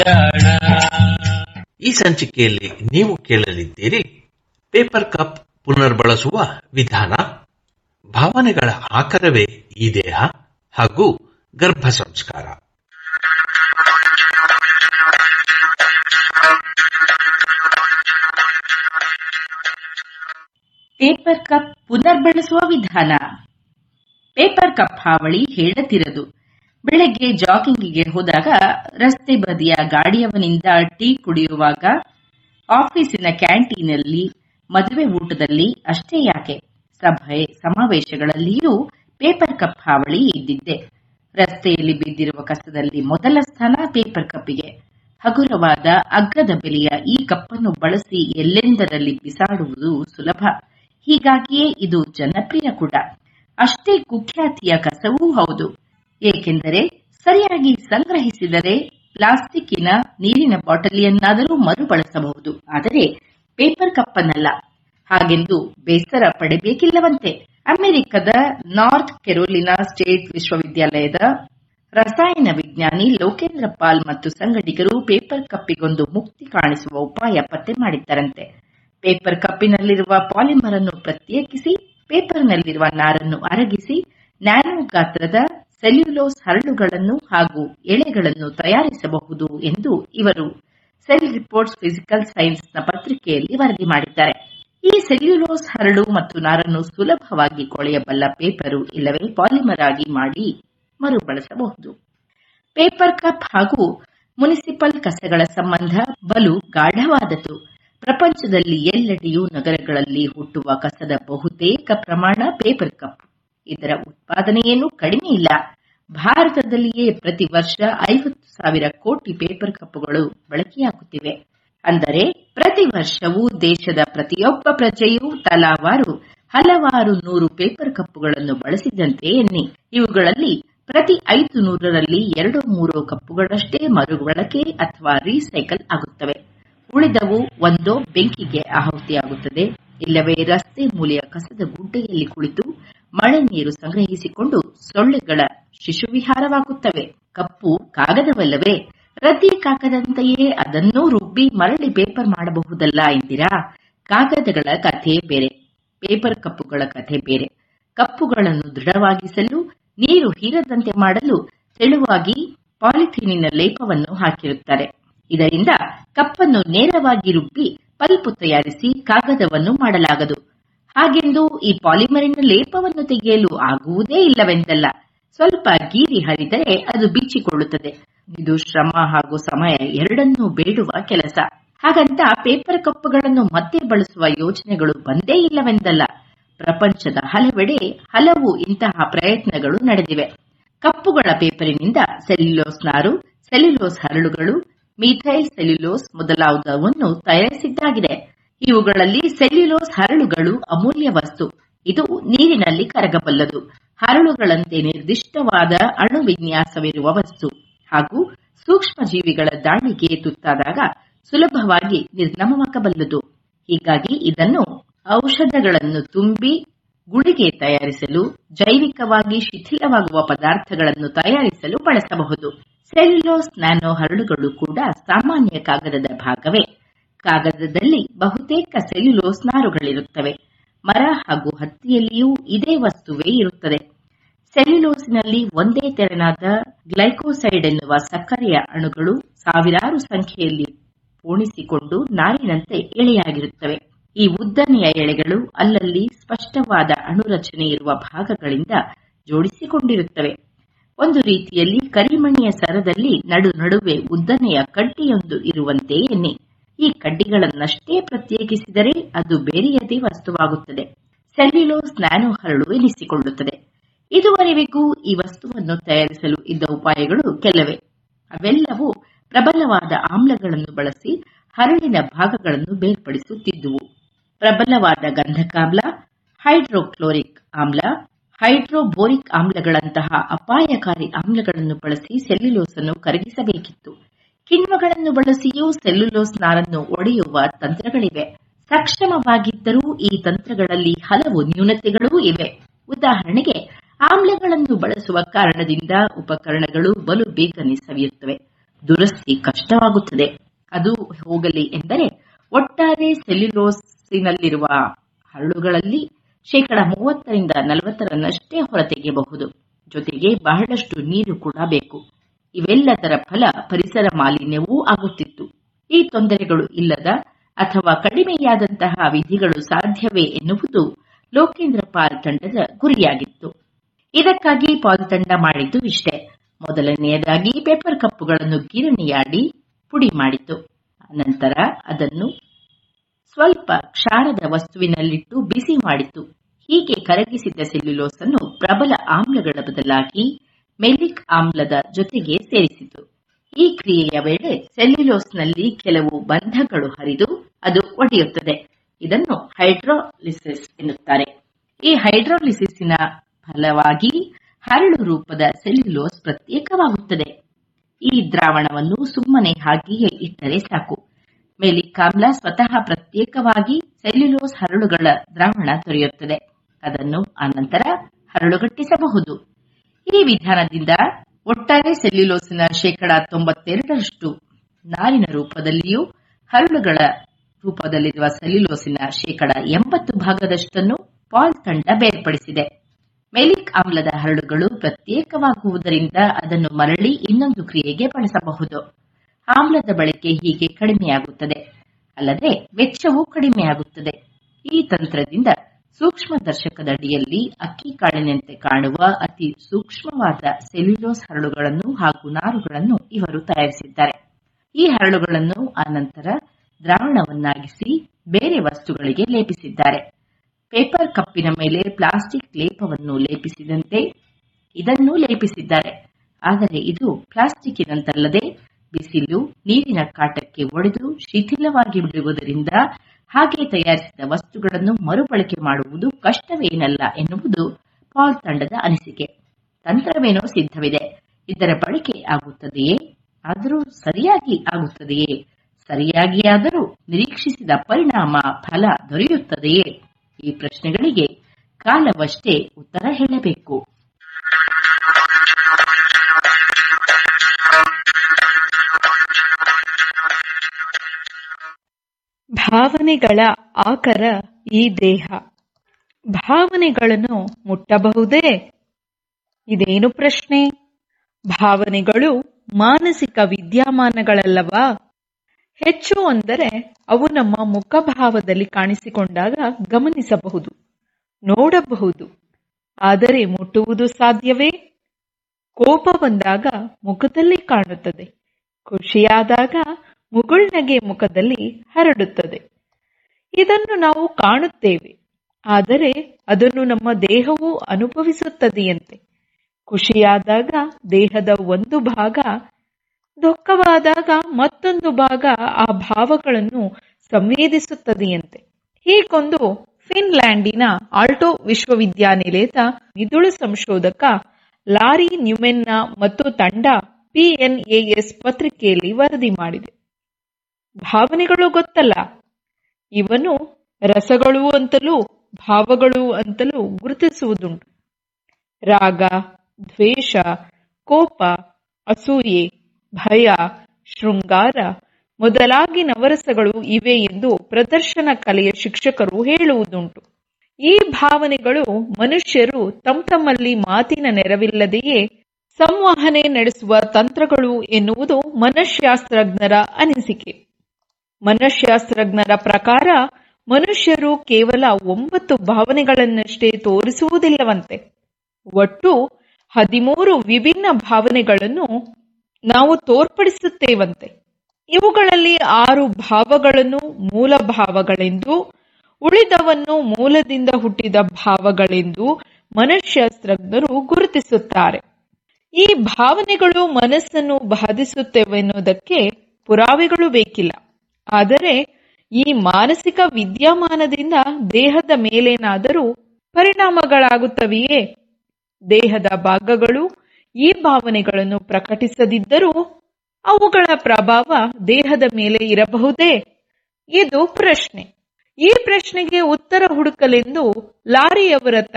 ಈ ಸಂಚಿಕೆಯಲ್ಲಿ ನೀವು ಕೇಳಲಿದ್ದೀರಿ ಪೇಪರ್ ಕಪ್ ಪುನರ್ಬಳಸುವ ವಿಧಾನ ಭಾವನೆಗಳ ಆಕರವೇ ಈ ದೇಹ ಹಾಗೂ ಗರ್ಭ ಸಂಸ್ಕಾರ ಪೇಪರ್ ಕಪ್ ಪುನರ್ಬಳಸುವ ವಿಧಾನ ಪೇಪರ್ ಕಪ್ ಹಾವಳಿ ಹೇಳತಿರದು ಬೆಳಗ್ಗೆ ಜಾಗಿಂಗಿಗೆ ಹೋದಾಗ ರಸ್ತೆ ಬದಿಯ ಗಾಡಿಯವನಿಂದ ಟೀ ಕುಡಿಯುವಾಗ ಆಫೀಸಿನ ಕ್ಯಾಂಟೀನಲ್ಲಿ ಮದುವೆ ಊಟದಲ್ಲಿ ಅಷ್ಟೇ ಯಾಕೆ ಸಭೆ ಸಮಾವೇಶಗಳಲ್ಲಿಯೂ ಪೇಪರ್ ಕಪ್ ಹಾವಳಿ ಇದ್ದಿದ್ದೆ ರಸ್ತೆಯಲ್ಲಿ ಬಿದ್ದಿರುವ ಕಸದಲ್ಲಿ ಮೊದಲ ಸ್ಥಾನ ಪೇಪರ್ ಕಪ್ಪಿಗೆ ಹಗುರವಾದ ಅಗ್ಗದ ಬೆಲೆಯ ಈ ಕಪ್ಪನ್ನು ಬಳಸಿ ಎಲ್ಲೆಂದರಲ್ಲಿ ಬಿಸಾಡುವುದು ಸುಲಭ ಹೀಗಾಗಿಯೇ ಇದು ಜನಪ್ರಿಯ ಕೂಡ ಅಷ್ಟೇ ಕುಖ್ಯಾತಿಯ ಕಸವೂ ಹೌದು ಏಕೆಂದರೆ ಸರಿಯಾಗಿ ಸಂಗ್ರಹಿಸಿದರೆ ಪ್ಲಾಸ್ಟಿಕ್ಕಿನ ನೀರಿನ ಬಾಟಲಿಯನ್ನಾದರೂ ಮರುಬಳಸಬಹುದು ಆದರೆ ಪೇಪರ್ ಕಪ್ಪನ್ನಲ್ಲ ಹಾಗೆಂದು ಬೇಸರ ಪಡೆಬೇಕಿಲ್ಲವಂತೆ ಅಮೆರಿಕದ ನಾರ್ತ್ ಕೆರೋಲಿನಾ ಸ್ಟೇಟ್ ವಿಶ್ವವಿದ್ಯಾಲಯದ ರಸಾಯನ ವಿಜ್ಞಾನಿ ಲೋಕೇಂದ್ರ ಪಾಲ್ ಮತ್ತು ಸಂಗಡಿಗರು ಪೇಪರ್ ಕಪ್ಪಿಗೊಂದು ಮುಕ್ತಿ ಕಾಣಿಸುವ ಉಪಾಯ ಪತ್ತೆ ಮಾಡಿದ್ದರಂತೆ ಪೇಪರ್ ಕಪ್ಪಿನಲ್ಲಿರುವ ಪಾಲಿಮರ್ ಅನ್ನು ಪ್ರತ್ಯೇಕಿಸಿ ಪೇಪರ್ನಲ್ಲಿರುವ ನಾರನ್ನು ಅರಗಿಸಿ ನ್ಯಾನೋ ಗಾತ್ರದ ಸೆಲ್ಯುಲೋಸ್ ಹರಳುಗಳನ್ನು ಹಾಗೂ ಎಳೆಗಳನ್ನು ತಯಾರಿಸಬಹುದು ಎಂದು ಇವರು ಸೆಲ್ ರಿಪೋರ್ಟ್ಸ್ ಫಿಸಿಕಲ್ ಸೈನ್ಸ್ನ ಪತ್ರಿಕೆಯಲ್ಲಿ ವರದಿ ಮಾಡಿದ್ದಾರೆ ಈ ಸೆಲ್ಯುಲೋಸ್ ಹರಳು ಮತ್ತು ನಾರನ್ನು ಸುಲಭವಾಗಿ ಕೊಳೆಯಬಲ್ಲ ಪೇಪರು ಇಲ್ಲವೇ ಪಾಲಿಮರ್ ಆಗಿ ಮಾಡಿ ಮರುಬಳಸಬಹುದು ಪೇಪರ್ ಕಪ್ ಹಾಗೂ ಮುನಿಸಿಪಲ್ ಕಸಗಳ ಸಂಬಂಧ ಬಲು ಗಾಢವಾದದ್ದು ಪ್ರಪಂಚದಲ್ಲಿ ಎಲ್ಲೆಡೆಯೂ ನಗರಗಳಲ್ಲಿ ಹುಟ್ಟುವ ಕಸದ ಬಹುತೇಕ ಪ್ರಮಾಣ ಪೇಪರ್ ಕಪ್ ಇದರ ಉತ್ಪಾದನೆಯೇನೂ ಕಡಿಮೆ ಇಲ್ಲ ಭಾರತದಲ್ಲಿಯೇ ಪ್ರತಿ ವರ್ಷ ಐವತ್ತು ಸಾವಿರ ಕೋಟಿ ಪೇಪರ್ ಕಪ್ಪುಗಳು ಬಳಕೆಯಾಗುತ್ತಿವೆ ಅಂದರೆ ಪ್ರತಿ ವರ್ಷವೂ ದೇಶದ ಪ್ರತಿಯೊಬ್ಬ ಪ್ರಜೆಯೂ ತಲಾವಾರು ಹಲವಾರು ನೂರು ಪೇಪರ್ ಕಪ್ಪುಗಳನ್ನು ಬಳಸಿದಂತೆ ಎನ್ನಿ ಇವುಗಳಲ್ಲಿ ಪ್ರತಿ ಐದು ನೂರರಲ್ಲಿ ಎರಡು ಮೂರು ಕಪ್ಪುಗಳಷ್ಟೇ ಮರುಬಳಕೆ ಅಥವಾ ರೀಸೈಕಲ್ ಆಗುತ್ತವೆ ಉಳಿದವು ಒಂದೋ ಬೆಂಕಿಗೆ ಆಹುತಿಯಾಗುತ್ತದೆ ಇಲ್ಲವೇ ರಸ್ತೆ ಮೂಲೆಯ ಕಸದ ಗುಡ್ಡೆಯಲ್ಲಿ ಕುಳಿತು ಮಳೆ ನೀರು ಸಂಗ್ರಹಿಸಿಕೊಂಡು ಸೊಳ್ಳೆಗಳ ಶಿಶುವಿಹಾರವಾಗುತ್ತವೆ ಕಪ್ಪು ಕಾಗದವಲ್ಲವೇ ರದ್ದಿ ಕಾಗದಂತೆಯೇ ಅದನ್ನೂ ರುಬ್ಬಿ ಮರಳಿ ಪೇಪರ್ ಮಾಡಬಹುದಲ್ಲ ಎಂದಿರಾ ಕಾಗದಗಳ ಕಥೆ ಬೇರೆ ಪೇಪರ್ ಕಪ್ಪುಗಳ ಕಥೆ ಬೇರೆ ಕಪ್ಪುಗಳನ್ನು ದೃಢವಾಗಿಸಲು ನೀರು ಹೀರದಂತೆ ಮಾಡಲು ತೆಳುವಾಗಿ ಪಾಲಿಥೀನಿನ ಲೇಪವನ್ನು ಹಾಕಿರುತ್ತಾರೆ ಇದರಿಂದ ಕಪ್ಪನ್ನು ನೇರವಾಗಿ ರುಬ್ಬಿ ಪಲ್ಪು ತಯಾರಿಸಿ ಕಾಗದವನ್ನು ಮಾಡಲಾಗದು ಹಾಗೆಂದು ಈ ಪಾಲಿಮರಿನ ಲೇಪವನ್ನು ತೆಗೆಯಲು ಆಗುವುದೇ ಇಲ್ಲವೆಂದಲ್ಲ ಸ್ವಲ್ಪ ಗೀರಿ ಹರಿದರೆ ಅದು ಬಿಚ್ಚಿಕೊಳ್ಳುತ್ತದೆ ಇದು ಶ್ರಮ ಹಾಗೂ ಸಮಯ ಎರಡನ್ನೂ ಬೇಡುವ ಕೆಲಸ ಹಾಗಂತ ಪೇಪರ್ ಕಪ್ಪುಗಳನ್ನು ಮತ್ತೆ ಬಳಸುವ ಯೋಜನೆಗಳು ಬಂದೇ ಇಲ್ಲವೆಂದಲ್ಲ ಪ್ರಪಂಚದ ಹಲವೆಡೆ ಹಲವು ಇಂತಹ ಪ್ರಯತ್ನಗಳು ನಡೆದಿವೆ ಕಪ್ಪುಗಳ ಪೇಪರಿನಿಂದ ಸೆಲ್ಯುಲೋಸ್ ನಾರು ಸೆಲ್ಯುಲೋಸ್ ಹರಳುಗಳು ಮೀಥೈಲ್ ಸೆಲ್ಯುಲೋಸ್ ಮೊದಲಾದವನ್ನು ತಯಾರಿಸಿದ್ದಾಗಿದೆ ಇವುಗಳಲ್ಲಿ ಸೆಲ್ಯುಲೋಸ್ ಹರಳುಗಳು ಅಮೂಲ್ಯ ವಸ್ತು ಇದು ನೀರಿನಲ್ಲಿ ಕರಗಬಲ್ಲದು ಹರಳುಗಳಂತೆ ನಿರ್ದಿಷ್ಟವಾದ ಅಣು ವಿನ್ಯಾಸವಿರುವ ವಸ್ತು ಹಾಗೂ ಸೂಕ್ಷ್ಮ ಜೀವಿಗಳ ದಾಳಿಗೆ ತುತ್ತಾದಾಗ ಸುಲಭವಾಗಿ ನಿರ್ನಾಮವಾಗಬಲ್ಲದು ಹೀಗಾಗಿ ಇದನ್ನು ಔಷಧಗಳನ್ನು ತುಂಬಿ ಗುಳಿಗೆ ತಯಾರಿಸಲು ಜೈವಿಕವಾಗಿ ಶಿಥಿಲವಾಗುವ ಪದಾರ್ಥಗಳನ್ನು ತಯಾರಿಸಲು ಬಳಸಬಹುದು ಸೆಲ್ಯುಲೋಸ್ ನ್ಯಾನೋ ಹರಳುಗಳು ಕೂಡ ಸಾಮಾನ್ಯ ಕಾಗದದ ಭಾಗವೇ ಕಾಗದದಲ್ಲಿ ಬಹುತೇಕ ಸೆಲ್ಯುಲೋಸ್ ನಾರುಗಳಿರುತ್ತವೆ ಮರ ಹಾಗೂ ಹತ್ತಿಯಲ್ಲಿಯೂ ಇದೇ ವಸ್ತುವೇ ಇರುತ್ತದೆ ಸೆಲ್ಯುಲೋಸಿನಲ್ಲಿ ಒಂದೇ ತೆರನಾದ ಗ್ಲೈಕೋಸೈಡ್ ಎನ್ನುವ ಸಕ್ಕರೆಯ ಅಣುಗಳು ಸಾವಿರಾರು ಸಂಖ್ಯೆಯಲ್ಲಿ ಪೋಣಿಸಿಕೊಂಡು ನಾರಿನಂತೆ ಎಳೆಯಾಗಿರುತ್ತವೆ ಈ ಉದ್ದನೆಯ ಎಳೆಗಳು ಅಲ್ಲಲ್ಲಿ ಸ್ಪಷ್ಟವಾದ ಅಣುರಚನೆ ಇರುವ ಭಾಗಗಳಿಂದ ಜೋಡಿಸಿಕೊಂಡಿರುತ್ತವೆ ಒಂದು ರೀತಿಯಲ್ಲಿ ಕರಿಮಣಿಯ ಸರದಲ್ಲಿ ನಡು ನಡುವೆ ಉದ್ದನೆಯ ಕಡ್ಡಿಯೊಂದು ಇರುವಂತೆ ಎನ್ನಿ ಈ ಕಡ್ಡಿಗಳನ್ನಷ್ಟೇ ಪ್ರತ್ಯೇಕಿಸಿದರೆ ಅದು ಬೇರೆಯದೇ ವಸ್ತುವಾಗುತ್ತದೆ ಸೆಲ್ಯುಲೋಸ್ ನ್ಯಾನೋ ಹರಳು ಎನಿಸಿಕೊಳ್ಳುತ್ತದೆ ಇದುವರೆವಿಗೂ ಈ ವಸ್ತುವನ್ನು ತಯಾರಿಸಲು ಇದ್ದ ಉಪಾಯಗಳು ಕೆಲವೇ ಅವೆಲ್ಲವೂ ಪ್ರಬಲವಾದ ಆಮ್ಲಗಳನ್ನು ಬಳಸಿ ಹರಳಿನ ಭಾಗಗಳನ್ನು ಬೇರ್ಪಡಿಸುತ್ತಿದ್ದುವು ಪ್ರಬಲವಾದ ಗಂಧಕಾಮ್ಲ ಹೈಡ್ರೋಕ್ಲೋರಿಕ್ ಆಮ್ಲ ಹೈಡ್ರೋಬೋರಿಕ್ ಆಮ್ಲಗಳಂತಹ ಅಪಾಯಕಾರಿ ಆಮ್ಲಗಳನ್ನು ಬಳಸಿ ಸೆಲ್ಯುಲೋಸ್ ಅನ್ನು ಕರಗಿಸಬೇಕಿತ್ತು ಕಿಣ್ವಗಳನ್ನು ಬಳಸಿಯೂ ಸೆಲ್ಯುಲೋಸ್ ನಾರನ್ನು ಒಡೆಯುವ ತಂತ್ರಗಳಿವೆ ಸಕ್ಷಮವಾಗಿದ್ದರೂ ಈ ತಂತ್ರಗಳಲ್ಲಿ ಹಲವು ನ್ಯೂನತೆಗಳೂ ಇವೆ ಉದಾಹರಣೆಗೆ ಆಮ್ಲಗಳನ್ನು ಬಳಸುವ ಕಾರಣದಿಂದ ಉಪಕರಣಗಳು ಬಲು ಬೇಗನೆ ಸವಿಯುತ್ತವೆ ದುರಸ್ತಿ ಕಷ್ಟವಾಗುತ್ತದೆ ಅದು ಹೋಗಲಿ ಎಂದರೆ ಒಟ್ಟಾರೆ ಸೆಲ್ಯುಲೋಸಿನಲ್ಲಿರುವ ಹರಳುಗಳಲ್ಲಿ ಶೇಕಡ ಮೂವತ್ತರಿಂದ ನಲವತ್ತರನ್ನಷ್ಟೇ ಹೊರತೆಗೆಯಬಹುದು ಜೊತೆಗೆ ಬಹಳಷ್ಟು ನೀರು ಕೂಡ ಬೇಕು ಇವೆಲ್ಲದರ ಫಲ ಪರಿಸರ ಮಾಲಿನ್ಯವೂ ಆಗುತ್ತಿತ್ತು ಈ ತೊಂದರೆಗಳು ಇಲ್ಲದ ಅಥವಾ ಕಡಿಮೆಯಾದಂತಹ ವಿಧಿಗಳು ಸಾಧ್ಯವೇ ಎನ್ನುವುದು ಲೋಕೇಂದ್ರ ಪಾಲ್ ತಂಡದ ಗುರಿಯಾಗಿತ್ತು ಇದಕ್ಕಾಗಿ ಪಾಲ್ ತಂಡ ಮಾಡಿದ್ದು ಇಷ್ಟೇ ಮೊದಲನೆಯದಾಗಿ ಪೇಪರ್ ಕಪ್ಪುಗಳನ್ನು ಗಿರಣಿಯಾಡಿ ಪುಡಿ ಮಾಡಿತು ನಂತರ ಅದನ್ನು ಸ್ವಲ್ಪ ಕ್ಷಾರದ ವಸ್ತುವಿನಲ್ಲಿಟ್ಟು ಬಿಸಿ ಮಾಡಿತು ಹೀಗೆ ಕರಗಿಸಿದ ಸೆಲ್ಯುಲೋಸ್ ಅನ್ನು ಪ್ರಬಲ ಆಮ್ಲಗಳ ಬದಲಾಗಿ ಮೆಲಿಕ್ ಆಮ್ಲದ ಜೊತೆಗೆ ಸೇರಿಸಿತು ಈ ಕ್ರಿಯೆಯ ವೇಳೆ ಸೆಲ್ಯುಲೋಸ್ನಲ್ಲಿ ಕೆಲವು ಬಂಧಗಳು ಹರಿದು ಅದು ಒಡೆಯುತ್ತದೆ ಇದನ್ನು ಹೈಡ್ರೋಲಿಸಿಸ್ ಎನ್ನುತ್ತಾರೆ ಈ ಹೈಡ್ರೋಲಿಸಿಸ್ನ ಫಲವಾಗಿ ಹರಳು ರೂಪದ ಸೆಲ್ಯುಲೋಸ್ ಪ್ರತ್ಯೇಕವಾಗುತ್ತದೆ ಈ ದ್ರಾವಣವನ್ನು ಸುಮ್ಮನೆ ಹಾಗೆಯೇ ಇಟ್ಟರೆ ಸಾಕು ಮೇಲಿಕ್ ಆಮ್ಲ ಸ್ವತಃ ಪ್ರತ್ಯೇಕವಾಗಿ ಸೆಲ್ಯುಲೋಸ್ ಹರಳುಗಳ ದ್ರಾವಣ ದೊರೆಯುತ್ತದೆ ಅದನ್ನು ಆನಂತರ ಹರಳುಗಟ್ಟಿಸಬಹುದು ಈ ವಿಧಾನದಿಂದ ಒಟ್ಟಾರೆ ಸೆಲ್ಯುಲೋಸಿನ ಶೇಕಡ ತೊಂಬತ್ತೆರಡರಷ್ಟು ನಾರಿನ ರೂಪದಲ್ಲಿಯೂ ಹರಳುಗಳ ರೂಪದಲ್ಲಿರುವ ಸೆಲ್ಯುಲೋಸಿನ ಶೇಕಡ ಎಂಬತ್ತು ಭಾಗದಷ್ಟನ್ನು ಪಾಲ್ ತಂಡ ಬೇರ್ಪಡಿಸಿದೆ ಮೆಲಿಕ್ ಆಮ್ಲದ ಹರಳುಗಳು ಪ್ರತ್ಯೇಕವಾಗುವುದರಿಂದ ಅದನ್ನು ಮರಳಿ ಇನ್ನೊಂದು ಕ್ರಿಯೆಗೆ ಬಳಸಬಹುದು ಆಮ್ಲದ ಬಳಕೆ ಹೀಗೆ ಕಡಿಮೆಯಾಗುತ್ತದೆ ಅಲ್ಲದೆ ವೆಚ್ಚವೂ ಕಡಿಮೆಯಾಗುತ್ತದೆ ಈ ತಂತ್ರದಿಂದ ಸೂಕ್ಷ್ಮದರ್ಶಕದ ಅಡಿಯಲ್ಲಿ ಅಕ್ಕಿ ಕಾಳಿನಂತೆ ಕಾಣುವ ಅತಿ ಸೂಕ್ಷ್ಮವಾದ ಸೆಲ್ಯುಲೋಸ್ ಹರಳುಗಳನ್ನು ಹಾಗೂ ನಾರುಗಳನ್ನು ಇವರು ತಯಾರಿಸಿದ್ದಾರೆ ಈ ಹರಳುಗಳನ್ನು ಆನಂತರ ದ್ರಾವಣವನ್ನಾಗಿಸಿ ಬೇರೆ ವಸ್ತುಗಳಿಗೆ ಲೇಪಿಸಿದ್ದಾರೆ ಪೇಪರ್ ಕಪ್ಪಿನ ಮೇಲೆ ಪ್ಲಾಸ್ಟಿಕ್ ಲೇಪವನ್ನು ಲೇಪಿಸಿದಂತೆ ಇದನ್ನೂ ಲೇಪಿಸಿದ್ದಾರೆ ಆದರೆ ಇದು ಪ್ಲಾಸ್ಟಿಕ್ಕಿನಂತಲ್ಲದೆ ಬಿಸಿಲು ನೀರಿನ ಕಾಟಕ್ಕೆ ಒಡೆದು ಶಿಥಿಲವಾಗಿ ಬಿಡುವುದರಿಂದ ಹಾಗೆ ತಯಾರಿಸಿದ ವಸ್ತುಗಳನ್ನು ಮರುಬಳಕೆ ಮಾಡುವುದು ಕಷ್ಟವೇನಲ್ಲ ಎನ್ನುವುದು ಪಾಲ್ ತಂಡದ ಅನಿಸಿಕೆ ತಂತ್ರವೇನೋ ಸಿದ್ಧವಿದೆ ಇದರ ಬಳಕೆ ಆಗುತ್ತದೆಯೇ ಆದರೂ ಸರಿಯಾಗಿ ಆಗುತ್ತದೆಯೇ ಸರಿಯಾಗಿಯಾದರೂ ನಿರೀಕ್ಷಿಸಿದ ಪರಿಣಾಮ ಫಲ ದೊರೆಯುತ್ತದೆಯೇ ಈ ಪ್ರಶ್ನೆಗಳಿಗೆ ಕಾಲವಷ್ಟೇ ಉತ್ತರ ಹೇಳಬೇಕು ಭಾವನೆಗಳ ಆಕರ ಈ ದೇಹ ಭಾವನೆಗಳನ್ನು ಮುಟ್ಟಬಹುದೇ ಇದೇನು ಪ್ರಶ್ನೆ ಭಾವನೆಗಳು ಮಾನಸಿಕ ವಿದ್ಯಮಾನಗಳಲ್ಲವಾ ಹೆಚ್ಚು ಅಂದರೆ ಅವು ನಮ್ಮ ಮುಖಭಾವದಲ್ಲಿ ಕಾಣಿಸಿಕೊಂಡಾಗ ಗಮನಿಸಬಹುದು ನೋಡಬಹುದು ಆದರೆ ಮುಟ್ಟುವುದು ಸಾಧ್ಯವೇ ಕೋಪ ಬಂದಾಗ ಮುಖದಲ್ಲಿ ಕಾಣುತ್ತದೆ ಖುಷಿಯಾದಾಗ ಮುಗುಳ್ನಗೆ ಮುಖದಲ್ಲಿ ಹರಡುತ್ತದೆ ಇದನ್ನು ನಾವು ಕಾಣುತ್ತೇವೆ ಆದರೆ ಅದನ್ನು ನಮ್ಮ ದೇಹವು ಅನುಭವಿಸುತ್ತದೆಯಂತೆ ಖುಷಿಯಾದಾಗ ದೇಹದ ಒಂದು ಭಾಗ ದುಃಖವಾದಾಗ ಮತ್ತೊಂದು ಭಾಗ ಆ ಭಾವಗಳನ್ನು ಸಂವೇದಿಸುತ್ತದೆಯಂತೆ ಹೀಗೊಂದು ಫಿನ್ಲ್ಯಾಂಡಿನ ಆಲ್ಟೋ ವಿಶ್ವವಿದ್ಯಾನಿಲಯದ ಮಿದುಳು ಸಂಶೋಧಕ ಲಾರಿ ನ್ಯೂಮೆನ್ನ ಮತ್ತು ತಂಡ ಪಿಎನ್ಎಎಸ್ ಪತ್ರಿಕೆಯಲ್ಲಿ ವರದಿ ಮಾಡಿದೆ ಭಾವನೆಗಳು ಗೊತ್ತಲ್ಲ ಇವನು ರಸಗಳು ಅಂತಲೂ ಭಾವಗಳು ಅಂತಲೂ ಗುರುತಿಸುವುದುಂಟು ರಾಗ ದ್ವೇಷ ಕೋಪ ಅಸೂಯೆ ಭಯ ಶೃಂಗಾರ ಮೊದಲಾಗಿ ನವರಸಗಳು ಇವೆ ಎಂದು ಪ್ರದರ್ಶನ ಕಲೆಯ ಶಿಕ್ಷಕರು ಹೇಳುವುದುಂಟು ಈ ಭಾವನೆಗಳು ಮನುಷ್ಯರು ತಮ್ಮ ತಮ್ಮಲ್ಲಿ ಮಾತಿನ ನೆರವಿಲ್ಲದೆಯೇ ಸಂವಹನೆ ನಡೆಸುವ ತಂತ್ರಗಳು ಎನ್ನುವುದು ಮನಃಶಾಸ್ತ್ರಜ್ಞರ ಅನಿಸಿಕೆ ಮನಃಶಾಸ್ತ್ರಜ್ಞರ ಪ್ರಕಾರ ಮನುಷ್ಯರು ಕೇವಲ ಒಂಬತ್ತು ಭಾವನೆಗಳನ್ನಷ್ಟೇ ತೋರಿಸುವುದಿಲ್ಲವಂತೆ ಒಟ್ಟು ಹದಿಮೂರು ವಿಭಿನ್ನ ಭಾವನೆಗಳನ್ನು ನಾವು ತೋರ್ಪಡಿಸುತ್ತೇವಂತೆ ಇವುಗಳಲ್ಲಿ ಆರು ಭಾವಗಳನ್ನು ಮೂಲ ಭಾವಗಳೆಂದು ಉಳಿದವನ್ನು ಮೂಲದಿಂದ ಹುಟ್ಟಿದ ಭಾವಗಳೆಂದು ಮನಃಶಾಸ್ತ್ರಜ್ಞರು ಗುರುತಿಸುತ್ತಾರೆ ಈ ಭಾವನೆಗಳು ಮನಸ್ಸನ್ನು ಬಾಧಿಸುತ್ತವೆನ್ನುವುದಕ್ಕೆ ಪುರಾವೆಗಳು ಬೇಕಿಲ್ಲ ಆದರೆ ಈ ಮಾನಸಿಕ ವಿದ್ಯಮಾನದಿಂದ ದೇಹದ ಮೇಲೇನಾದರೂ ಪರಿಣಾಮಗಳಾಗುತ್ತವೆಯೇ ದೇಹದ ಭಾಗಗಳು ಈ ಭಾವನೆಗಳನ್ನು ಪ್ರಕಟಿಸದಿದ್ದರೂ ಅವುಗಳ ಪ್ರಭಾವ ದೇಹದ ಮೇಲೆ ಇರಬಹುದೇ ಇದು ಪ್ರಶ್ನೆ ಈ ಪ್ರಶ್ನೆಗೆ ಉತ್ತರ ಹುಡುಕಲೆಂದು ಲಾರಿಯವರ